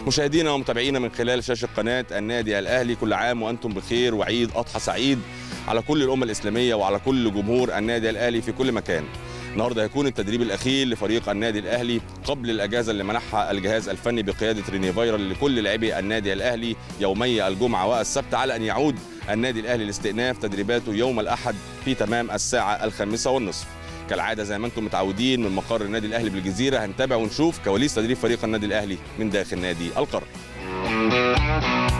مشاهدينا ومتابعينا من خلال شاشه قناه النادي الاهلي كل عام وانتم بخير وعيد اضحى سعيد على كل الامه الاسلاميه وعلى كل جمهور النادي الاهلي في كل مكان النهارده هيكون التدريب الاخير لفريق النادي الاهلي قبل الاجازه اللي منحها الجهاز الفني بقياده ريني فايرال لكل لاعبي النادي الاهلي يومي الجمعه والسبت على ان يعود النادي الاهلي لاستئناف تدريباته يوم الاحد في تمام الساعه الخامسه والنصف كالعاده زي ما انتم متعودين من مقر النادي الاهلي بالجزيره هنتابع ونشوف كواليس تدريب فريق النادي الاهلي من داخل نادي القرن